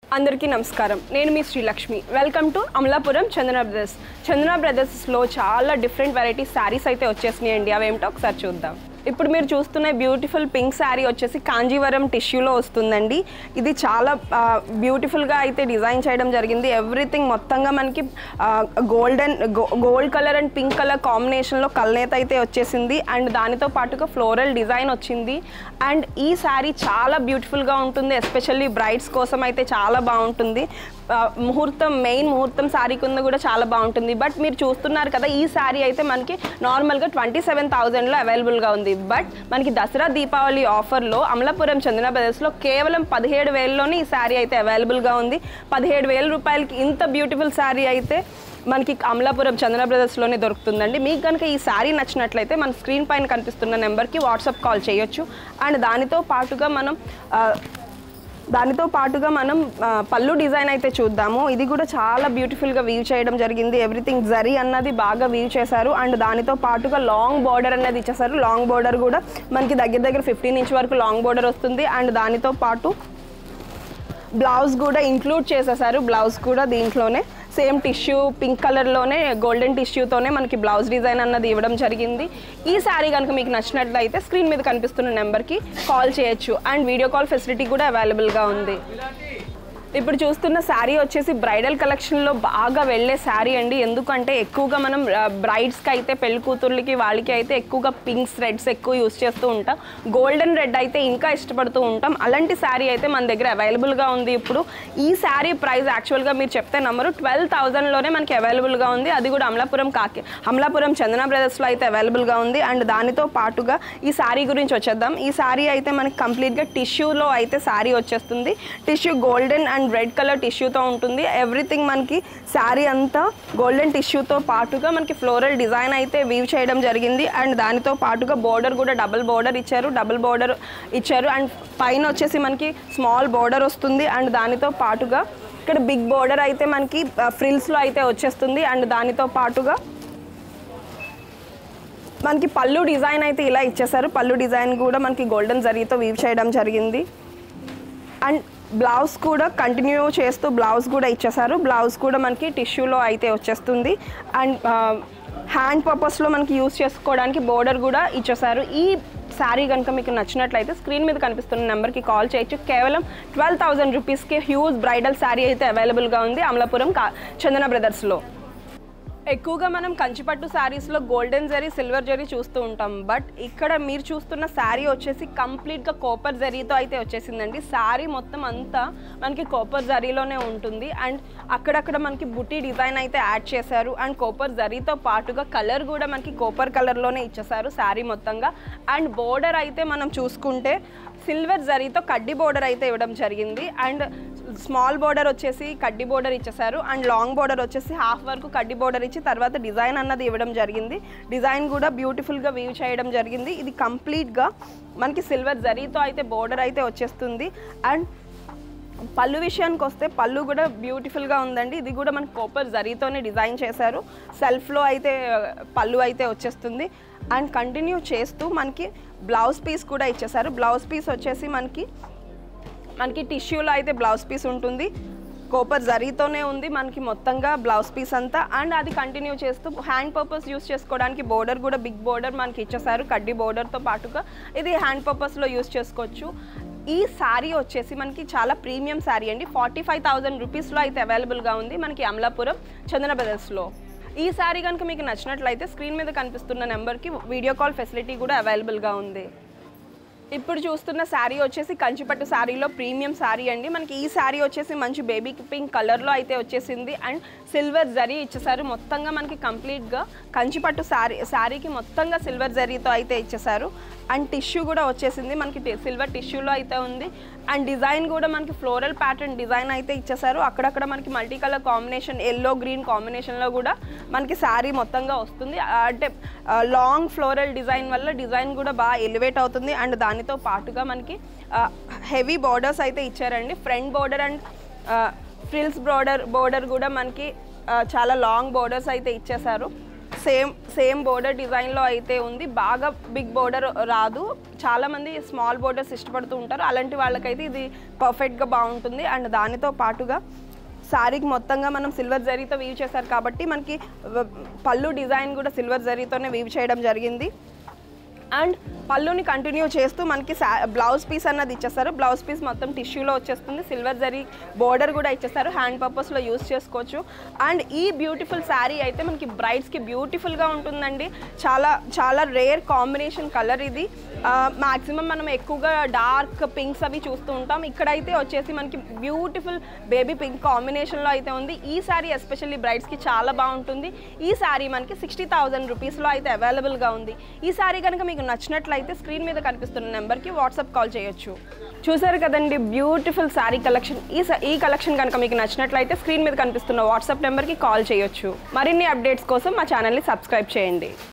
అందరికీ నమస్కారం నేను మీ Srilakshmi welcome to Amalapuram Chandana brothers Chandana బ్రదర్స్లో చాలా డిఫరెంట్ వెరైటీ శారీస్ అయితే వచ్చేసినాయండి అవేమిటో ఒకసారి చూద్దాం ఇప్పుడు మీరు చూస్తున్న బ్యూటిఫుల్ పింక్ శారీ వచ్చేసి కాంజీవరం టిష్యూలో వస్తుందండి ఇది చాలా బ్యూటిఫుల్గా అయితే డిజైన్ చేయడం జరిగింది ఎవ్రీథింగ్ మొత్తంగా మనకి golden gold colour and pink colour కాంబినేషన్లో కల్నేత అయితే వచ్చేసింది అండ్ దానితో పాటుగా ఫ్లోరల్ డిజైన్ వచ్చింది అండ్ ఈ శారీ చాలా బ్యూటిఫుల్గా ఉంటుంది ఎస్పెషల్లీ బ్రైడ్స్ కోసం అయితే చాలా బాగుంటుంది ఆ, ముహూర్తం మెయిన్ ముహూర్తం శారీ కింద కూడా చాలా బాగుంటుంది బట్ మీరు చూస్తున్నారు కదా ఈ శారీ అయితే మనకి నార్మల్గా ట్వంటీ సెవెన్ థౌజండ్లో అవైలబుల్గా ఉంది బట్ మనకి దసరా దీపావళి ఆఫర్లో అమలాపురం చందన బ్రదర్స్లో కేవలం పదిహేడు వేలలోనే ఈ శారీ అయితే అవైలబుల్గా ఉంది పదిహేడు వేల రూపాయలకి ఇంత బ్యూటిఫుల్ శారీ అయితే మనకి అమలాపురం చందన బ్రదర్స్లోనే దొరుకుతుందండి మీకు కనుక ఈ శారీ నచ్చినట్లయితే మన స్క్రీన్ పైన కనిపిస్తున్న నెంబర్కి వాట్సాప్ కాల్ చేయొచ్చు అండ్ దానితో పాటుగా మనం ఆ, దానితో పాటుగా మనం ఆ, పళ్ళు డిజైన్ అయితే చూద్దాము ఇది కూడా చాలా బ్యూటిఫుల్గా వీవ్ చేయడం జరిగింది ఎవ్రీథింగ్ జరీ అన్నది బాగా వీవ్ చేశారు అండ్ దానితో పాటుగా లాంగ్ బార్డర్ అనేది ఇచ్చేసారు లాంగ్ బార్డర్ కూడా మనకి దగ్గర దగ్గర ఫిఫ్టీన్ ఇంచ్ వరకు లాంగ్ బార్డర్ వస్తుంది అండ్ దానితో పాటు బ్లౌజ్ కూడా ఇంక్లూడ్ చేసేసారు బ్లౌజ్ కూడా దీంట్లోనే సేమ్ టిష్యూ పింక్ కలర్లోనే గోల్డెన్ టిష్యూతోనే మనకి బ్లౌజ్ డిజైన్ అన్నది ఇవ్వడం జరిగింది ఈ శారీ కనుక మీకు నచ్చినట్లయితే స్క్రీన్ మీద కనిపిస్తున్న నెంబర్కి కాల్ చేయొచ్చు అండ్ వీడియో కాల్ ఫెసిలిటీ కూడా అవైలబుల్గా ఉంది ఇప్పుడు చూస్తున్న శారీ వచ్చేసి బ్రైడల్ కలెక్షన్లో బాగా వెళ్ళే శారీ అండి ఎందుకంటే ఎక్కువగా మనం బ్రైడ్స్కి అయితే పెళ్లి కూతుర్లకి వాళ్ళకి అయితే ఎక్కువగా పింక్స్ రెడ్స్ ఎక్కువ యూస్ చేస్తూ ఉంటాం గోల్డెన్ రెడ్ అయితే ఇంకా ఇష్టపడుతూ ఉంటాం అలాంటి శారీ అయితే మన దగ్గర అవైలబుల్గా ఉంది ఇప్పుడు ఈ శారీ ప్రైస్ యాక్చువల్గా మీరు చెప్తే నంబరు ట్వెల్వ్ థౌజండ్లోనే మనకి అవైలబుల్గా ఉంది అది కూడా అమలాపురం కాకి అమలాపురం చందన బ్రదర్స్లో అయితే అవైలబుల్గా ఉంది అండ్ దానితో పాటుగా ఈ శారీ గురించి వచ్చేద్దాం ఈ శారీ అయితే మనకి కంప్లీట్గా టిష్యూలో అయితే శారీ వచ్చేస్తుంది tissue golden and red colour టిష్యూతో ఉంటుంది ఎవ్రీథింగ్ మనకి శారీ అంతా గోల్డెన్ టిష్యూతో పాటుగా మనకి ఫ్లోరల్ డిజైన్ అయితే వీవ్ చేయడం జరిగింది అండ్ దానితో పాటుగా బోర్డర్ కూడా డబుల్ బోర్డర్ ఇచ్చారు డబుల్ బోర్డర్ ఇచ్చారు అండ్ పైన వచ్చేసి మనకి స్మాల్ బోర్డర్ వస్తుంది అండ్ దానితో పాటుగా ఇక్కడ బిగ్ బోర్డర్ అయితే మనకి ఫ్రిల్స్లో అయితే వచ్చేస్తుంది అండ్ దానితో పాటుగా మనకి పళ్ళు డిజైన్ అయితే ఇలా ఇచ్చేసారు పళ్ళు డిజైన్ కూడా మనకి గోల్డెన్ జరీతో వీవ్ చేయడం జరిగింది అండ్ బ్లౌజ్ కూడా కంటిన్యూ చేస్తూ బ్లౌజ్ కూడా ఇచ్చేసారు బ్లౌజ్ కూడా మనకి టిష్యూలో అయితే వచ్చేస్తుంది అండ్ హ్యాండ్ పర్పస్లో మనకి యూస్ చేసుకోవడానికి బోర్డర్ కూడా ఇచ్చేసారు ఈ శారీ కనుక మీకు నచ్చినట్లయితే స్క్రీన్ మీద కనిపిస్తున్న నెంబర్కి కాల్ చేయొచ్చు కేవలం ట్వెల్వ్ థౌజండ్ రూపీస్కి హ్యూజ్ బ్రైడల్ శారీ అయితే అవైలబుల్గా ఉంది అమలాపురం కా చందన బ్రదర్స్లో ఎక్కువగా మనం కంచిపట్టు శారీస్లో గోల్డెన్ జరీ సిల్వర్ జరీ చూస్తూ ఉంటాం బట్ ఇక్కడ మీరు చూస్తున్న శారీ వచ్చేసి కంప్లీట్గా కోపర్ జరీతో అయితే వచ్చేసిందండి శారీ మొత్తం అంతా మనకి కోపర్ జరీలోనే ఉంటుంది అండ్ అక్కడక్కడ మనకి బుట్టి డిజైన్ అయితే యాడ్ చేశారు అండ్ కోపర్ జరీతో పాటుగా కలర్ కూడా మనకి కోపర్ కలర్లోనే ఇచ్చేసారు శారీ మొత్తంగా అండ్ బోర్డర్ అయితే మనం చూసుకుంటే సిల్వర్ జరీతో కడ్డీ బోర్డర్ అయితే ఇవ్వడం జరిగింది అండ్ స్మాల్ బోర్డర్ వచ్చేసి కడ్డీ బోర్డర్ ఇచ్చేసారు అండ్ లాంగ్ బోర్డర్ వచ్చేసి హాఫ్ వరకు కడ్డీ బోర్డర్ ఇచ్చి తర్వాత డిజైన్ అన్నది ఇవ్వడం జరిగింది డిజైన్ కూడా బ్యూటిఫుల్గా వీవ్ చేయడం జరిగింది ఇది కంప్లీట్గా మనకి సిల్వర్ జరీతో అయితే బోర్డర్ అయితే వచ్చేస్తుంది అండ్ పళ్ళు విషయానికి వస్తే పళ్ళు కూడా బ్యూటిఫుల్గా ఉందండి ఇది కూడా మనకి కోపర్ జరీతోనే డిజైన్ చేశారు సెల్ఫ్లో అయితే ఆ, పళ్ళు అయితే వచ్చేస్తుంది అండ్ కంటిన్యూ చేస్తూ మనకి బ్లౌజ్ పీస్ కూడా ఇచ్చేసారు బ్లౌజ్ పీస్ వచ్చేసి మనకి మనకి టిష్యూలో అయితే బ్లౌజ్ పీస్ ఉంటుంది కోపర్ జరీతోనే ఉంది మనకి మొత్తంగా బ్లౌజ్ పీస్ అంతా అండ్ అది కంటిన్యూ చేస్తూ హ్యాండ్ పర్పస్ యూస్ చేసుకోవడానికి బోర్డర్ కూడా బిగ్ బోర్డర్ మనకి ఇచ్చేసారు కడ్డీ బోర్డర్తో పాటుగా ఇది హ్యాండ్ పర్పస్లో యూస్ చేసుకోవచ్చు ఈ శారీ వచ్చేసి మనకి చాలా ప్రీమియం శారీ అండి ఫార్టీ ఫైవ్ థౌజండ్ రూపీస్లో అయితే అవైలబుల్గా ఉంది మనకి అమలాపురం చందన బ్రదర్స్లో ఈ శారీ కనుక మీకు నచ్చినట్లయితే స్క్రీన్ మీద కనిపిస్తున్న నెంబర్కి వీడియో కాల్ ఫెసిలిటీ కూడా అవైలబుల్గా ఉంది ఇప్పుడు చూస్తున్న శారీ వచ్చేసి కంచిపట్టు శారీలో ప్రీమియం శారీ అండి మనకి ఈ శారీ వచ్చేసి మంచి బేబీ పింక్ కలర్లో అయితే వచ్చేసింది అండ్ సిల్వర్ జరీ ఇచ్చేసారు మొత్తంగా మనకి కంప్లీట్గా కంచిపట్టు శారీ శారీకి మొత్తంగా సిల్వర్ జరీతో అయితే ఇచ్చేసారు అండ్ టిష్యూ కూడా వచ్చేసింది మనకి టి- సిల్వర్ టిష్యూలో అయితే ఉంది అండ్ డిజైన్ కూడా మనకి ఫ్లోరల్ ప్యాటర్న్ డిజైన్ అయితే ఇచ్చేసారు అక్కడక్కడ మనకి multi colour combination yellow green కాంబినేషన్లో కూడా మనకి శారీ మొత్తంగా వస్తుంది ఆ, అంటే లాంగ్ ఫ్లోరల్ డిజైన్ వల్ల డిజైన్ కూడా బాగా ఎలివేట్ అవుతుంది అండ్ దానితో పాటుగా మనకి హెవీ బార్డర్స్ అయితే ఇచ్చారండి front border and frills border border కూడా మనకి ఆ, చాలా లాంగ్ బోర్డర్స్ అయితే ఇచ్చేసారు సేమ్ సేమ్ బోర్డర్ డిజైన్లో అయితే ఉంది బాగా బిగ్ బోర్డర్ రాదు చాలామంది స్మాల్ బోర్డర్స్ ఇష్టపడుతూ ఉంటారు అలాంటి వాళ్ళకైతే ఇది పర్ఫెక్ట్గా బాగుంటుంది అండ్ దానితో పాటుగా శారీకి మొత్తంగా మనం సిల్వర్ జరీతో వీవ్ చేశారు కాబట్టి మనకి వ- పళ్ళు డిజైన్ కూడా సిల్వర్ జరీతోనే వీవ్ చేయడం జరిగింది అండ్ పళ్ళుని కంటిన్యూ చేస్తూ మనకి సా బ్లౌజ్ పీస్ అన్నది ఇచ్చేస్తారు బ్లౌజ్ పీస్ మొత్తం టిష్యూలో వచ్చేస్తుంది సిల్వర్ జరీ బోర్డర్ కూడా ఇచ్చేస్తారు హ్యాండ్ పర్పస్లో యూస్ చేసుకోవచ్చు అండ్ ఈ బ్యూటిఫుల్ శారీ అయితే మనకి బ్రైడ్స్కి బ్యూటిఫుల్గా ఉంటుందండి చాలా చాలా రేర్ కాంబినేషన్ కలర్ ఇది మ్యాక్సిమం మనం ఎక్కువగా డార్క్ పింక్స్ అవి చూస్తూ ఉంటాం ఇక్కడైతే వచ్చేసి మనకి బ్యూటిఫుల్ బేబీ పింక్ కాంబినేషన్లో అయితే ఉంది ఈ శారీ ఎస్పెషల్లీ బ్రైడ్స్కి చాలా బాగుంటుంది ఈ శారీ మనకి సిక్స్టీ థౌజండ్ రూపీస్లో అయితే అవైలబుల్గా ఉంది ఈ శారీ కనుక మీకు నచ్చినట్లయితే స్క్రీన్ మీద కనిపిస్తున్న నెంబర్కి వాట్సాప్ కాల్ చేయొచ్చు చూసారు కదండి బ్యూటిఫుల్ శారీ కలెక్షన్ ఈ స- ఈ కలెక్షన్ కనుక మీకు నచ్చినట్లయితే స్క్రీన్ మీద కనిపిస్తున్న వాట్సాప్ నెంబర్కి కాల్ చేయొచ్చు మరిన్ని అప్డేట్స్ కోసం మా ఛానల్ని సబ్స్క్రైబ్ చేయండి